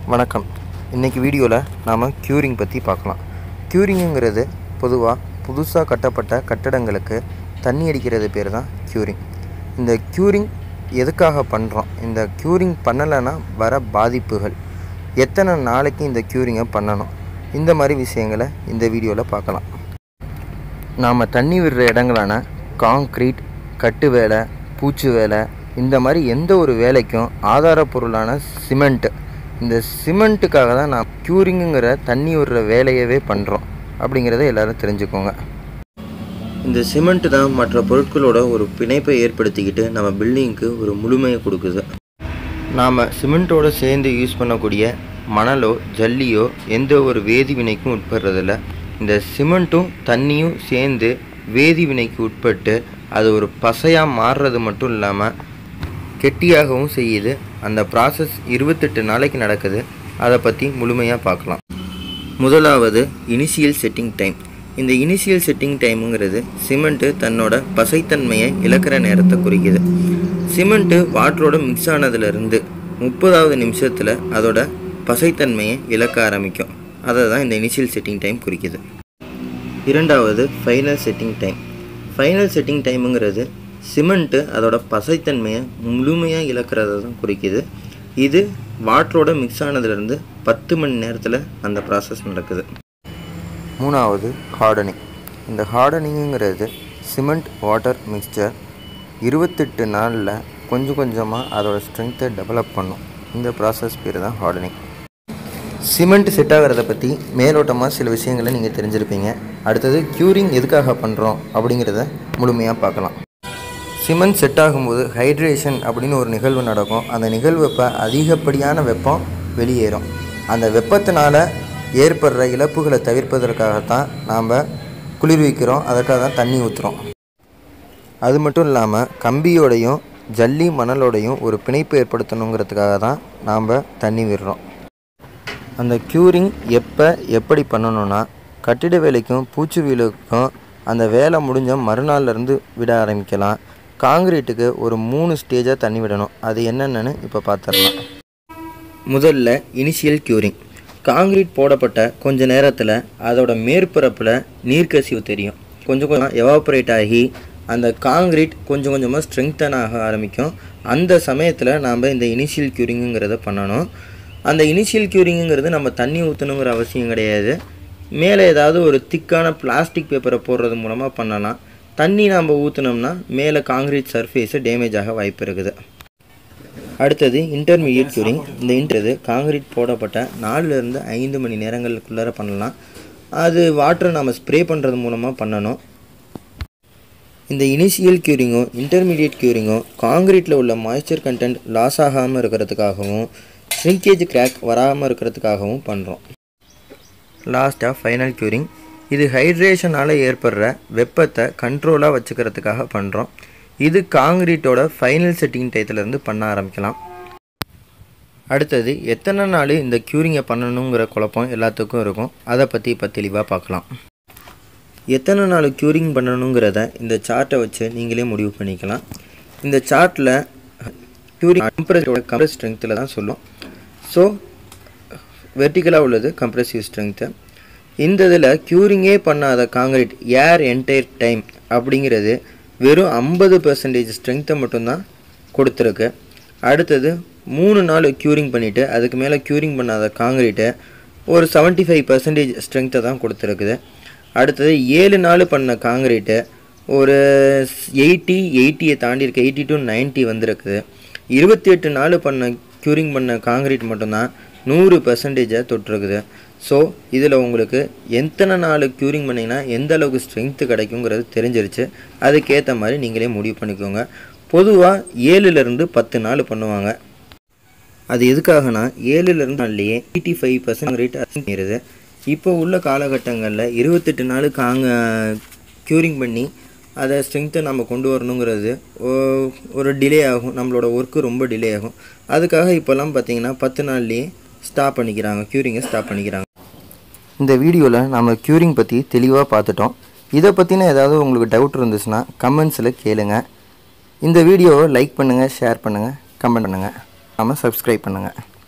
வணக்கம் இன்றைக்கி வீடியோவில் நாம் க்யூரிங் பற்றி பார்க்கலாம் க்யூரிங்குங்கிறது பொதுவாக புதுசாக கட்டப்பட்ட கட்டடங்களுக்கு தண்ணி அடிக்கிறது பேர் தான் க்யூரிங் இந்த க்யூரிங் எதுக்காக பண்ணுறோம் இந்த க்யூரிங் பண்ணலைன்னா வர பாதிப்புகள் எத்தனை நாளைக்கு இந்த க்யூரிங்கை பண்ணணும் இந்த மாதிரி விஷயங்களை இந்த வீடியோவில் பார்க்கலாம் நாம் தண்ணி விடுற இடங்களான காங்க்ரீட் கட்டு வேலை பூச்சு வேலை இந்த மாதிரி எந்த ஒரு வேலைக்கும் ஆதாரப்பொருளான சிமெண்ட் இந்த சிமெண்ட்டுக்காக தான் நான் க்யூரிங்குங்கிற தண்ணி விடுற வேலையவே பண்ணுறோம் அப்படிங்கிறத எல்லாரும் தெரிஞ்சுக்கோங்க இந்த சிமெண்ட் தான் மற்ற பொருட்களோட ஒரு பிணைப்பை ஏற்படுத்திக்கிட்டு நம்ம பில்டிங்க்கு ஒரு முழுமையை கொடுக்குது நாம் சிமெண்ட்டோடு சேர்ந்து யூஸ் பண்ணக்கூடிய மணலோ ஜல்லியோ எந்த ஒரு வேதி வினைக்கும் உட்படுறதில்ல இந்த சிமெண்ட்டும் தண்ணியும் சேர்ந்து வேதி வினைக்கு உட்பட்டு அது ஒரு பசையாக மாறுறது மட்டும் இல்லாமல் கெட்டியாகவும் செய்யுது அந்த ப்ராசஸ் இருபத்தெட்டு நாளைக்கு நடக்குது அதை பற்றி முழுமையாக பார்க்கலாம் முதலாவது இனிஷியல் செட்டிங் டைம் இந்த இனிஷியல் செட்டிங் டைமுங்கிறது சிமெண்ட்டு தன்னோட பசைத்தன்மையை இழக்கிற நேரத்தை குறிக்குது சிமெண்ட்டு வாட்டரோட மிக்ஸ் ஆனதுலேருந்து முப்பதாவது நிமிஷத்தில் அதோட பசைத்தன்மையை இழக்க ஆரம்பிக்கும் அதை தான் இந்த இனிஷியல் செட்டிங் டைம் குறிக்குது இரண்டாவது final setting time final setting டைமுங்கிறது சிமெண்ட்டு அதோட பசைத்தன்மையை முழுமையாக இழக்கிறத தான் குறிக்குது இது வாட்டரோட மிக்ஸ் ஆனதுலேருந்து பத்து மணி நேரத்தில் அந்த ப்ராசஸ் நடக்குது மூணாவது ஹார்டனிங் இந்த ஹார்டனிங்குங்கிறது சிமெண்ட் வாட்டர் மிக்ஸ்சர் இருபத்தெட்டு நாளில் கொஞ்சம் கொஞ்சமாக அதோட ஸ்ட்ரென்த்தை டெவலப் பண்ணும் இந்த ப்ராசஸ் பேர் தான் ஹார்டனிங் சிமெண்ட் செட் ஆகிறத பற்றி மேலோட்டமாக சில விஷயங்களை நீங்கள் தெரிஞ்சிருப்பீங்க அடுத்தது க்யூரிங் எதுக்காக பண்ணுறோம் அப்படிங்கிறத முழுமையாக பார்க்கலாம் சிமெண்ட் செட் ஆகும்போது ஹைட்ரேஷன் அப்படின்னு ஒரு நிகழ்வு நடக்கும் அந்த நிகழ்வப்போ அதிகப்படியான வெப்பம் வெளியேறும் அந்த வெப்பத்தினால ஏற்படுற இழப்புகளை தவிர்ப்பதற்காகத்தான் நாம் குளிர்விக்கிறோம் அதற்காக தான் தண்ணி ஊற்றுறோம் அது மட்டும் இல்லாமல் கம்பியோடையும் ஜல்லி மணலோடையும் ஒரு பிணைப்பு ஏற்படுத்தணுங்கிறதுக்காக தான் நாம் தண்ணி விடுறோம் அந்த க்யூரிங் எப்போ எப்படி பண்ணணும்னா கட்டிட வேலைக்கும் பூச்சி வீலுக்கும் அந்த வேலை முடிஞ்ச மறுநாள்லேருந்து விட ஆரம்பிக்கலாம் காங்கிரீட்டுக்கு ஒரு மூணு ஸ்டேஜாக தண்ணி விடணும் அது என்னென்னு இப்போ பார்த்துடலாம் முதல்ல இனிஷியல் க்யூரிங் காங்கிரீட் போடப்பட்ட கொஞ்ச நேரத்தில் அதோட மேற்பரப்பில் நீர்க்கசிவு தெரியும் கொஞ்சம் கொஞ்சம் எவாப்ரேட் ஆகி அந்த காங்கிரீட் கொஞ்சம் கொஞ்சமாக ஸ்ட்ரெங்தன் ஆக ஆரம்பிக்கும் அந்த சமயத்தில் நாம் இந்த இனிஷியல் க்யூரிங்குங்கிறத பண்ணணும் அந்த இனிஷியல் க்யூரிங்குங்கிறது நம்ம தண்ணி ஊற்றணுங்கிற அவசியம் கிடையாது மேலே ஏதாவது ஒரு திக்கான பிளாஸ்டிக் பேப்பரை போடுறது மூலமாக பண்ணலாம் தண்ணி நாம் ஊற்றினோம்னா மேலே காங்கிரீட் சர்ஃபேஸு டேமேஜ் ஆக வாய்ப்பு இருக்குது அடுத்தது இன்டர்மீடியட் க்யூரிங் இந்த இன்டர்து காங்கிரீட் போடப்பட்ட நாலுலேருந்து ஐந்து மணி நேரங்களுக்குள்ளார பண்ணலாம் அது வாட்டரை நம்ம ஸ்ப்ரே பண்ணுறது மூலமாக பண்ணணும் இந்த இனிஷியல் க்யூரிங்கும் இன்டர்மீடியட் க்யூரிங்கும் காங்கிரீட்டில் உள்ள மாய்ஸ்சர் கண்டென்ட் லாஸ் ஆகாமல் இருக்கிறதுக்காகவும் ஷ்ரிங்கேஜ் கிராக் வராமல் இருக்கிறதுக்காகவும் பண்ணுறோம் லாஸ்ட்டாக ஃபைனல் க்யூரிங் இது ஹைட்ரேஷனால் ஏற்படுற வெப்பத்தை கண்ட்ரோலாக வச்சுக்கிறதுக்காக பண்ணுறோம் இது காங்கிரீட்டோட ஃபைனல் செட்டிங் டயத்துலேருந்து பண்ண ஆரம்பிக்கலாம் அடுத்தது எத்தனை நாள் இந்த க்யூரிங்கை பண்ணணுங்கிற குழப்பம் எல்லாத்துக்கும் இருக்கும் அதை பற்றி இப்போ தெளிவாக பார்க்கலாம் எத்தனை நாள் க்யூரிங் பண்ணணுங்கிறத இந்த சார்ட்டை வச்சு நீங்களே முடிவு பண்ணிக்கலாம் இந்த சார்ட்டில் க்யூரிங் கம்ப்ரஸரோட கம்ப்ரஸ் ஸ்ட்ரென்த்தில் தான் சொல்லும் ஸோ வெர்டிக்கலாக உள்ளது கம்ப்ரஸிவ் ஸ்ட்ரென்த்து இந்த இதில் க்யூரிங்கே பண்ணாத காங்கிரீட் ஏர் என்டையர் டைம் அப்படிங்கிறது வெறும் ஐம்பது பர்சன்டேஜ் ஸ்ட்ரென்த்தை மட்டும்தான் கொடுத்துருக்கு அடுத்தது மூணு நாள் க்யூரிங் பண்ணிவிட்டு அதுக்கு மேலே க்யூரிங் பண்ணாத காங்கிரீட்டை ஒரு செவன்ட்டி ஃபைவ் பர்சன்டேஜ் ஸ்ட்ரென்த்தை தான் கொடுத்துருக்குது அடுத்தது ஏழு நாள் பண்ண காங்கிரீட்டு ஒரு எயிட்டி எயிட்டியை தாண்டி இருக்க எயிட்டி டு நைன்ட்டி வந்திருக்குது இருபத்தி எட்டு நாள் பண்ண க்யூரிங் பண்ண காங்கிரீட் மட்டும்தான் நூறு பர்சன்டேஜை தொட்டிருக்குது ஸோ இதில் உங்களுக்கு எத்தனை நாள் க்யூரிங் பண்ணிங்கன்னா எந்த அளவுக்கு ஸ்ட்ரென்த்து கிடைக்குங்கிறது தெரிஞ்சிருச்சு அதுக்கேற்ற மாதிரி நீங்களே முடிவு பண்ணிக்கோங்க பொதுவாக ஏழுலேருந்து பத்து நாள் பண்ணுவாங்க அது எதுக்காகனா ஏழுலேருந்து நாள்லேயே எயிட்டி ஃபைவ் பர்சன்ட் ரேட் பண்ணிடுது இப்போ உள்ள காலகட்டங்களில் இருபத்தெட்டு நாள் காங்க க்யூரிங் பண்ணி அதை ஸ்ட்ரென்த்தை நம்ம கொண்டு வரணுங்கிறது ஒரு டிலே ஆகும் நம்மளோட ஒர்க்கு ரொம்ப டிலே ஆகும் அதுக்காக இப்போல்லாம் பார்த்தீங்கன்னா பத்து நாள்லேயே ஸ்டாப் பண்ணிக்கிறாங்க க்யூரிங்கை ஸ்டாப் பண்ணிக்கிறாங்க இந்த வீடியோவில் நம்ம க்யூரிங் பற்றி தெளிவாக பார்த்துட்டோம் இதை பற்றின ஏதாவது உங்களுக்கு டவுட் இருந்துச்சுன்னா கமெண்ட்ஸில் கேளுங்க இந்த வீடியோவை லைக் பண்ணுங்கள் ஷேர் பண்ணுங்கள் கமெண்ட் பண்ணுங்கள் நம்ம சப்ஸ்கிரைப் பண்ணுங்கள்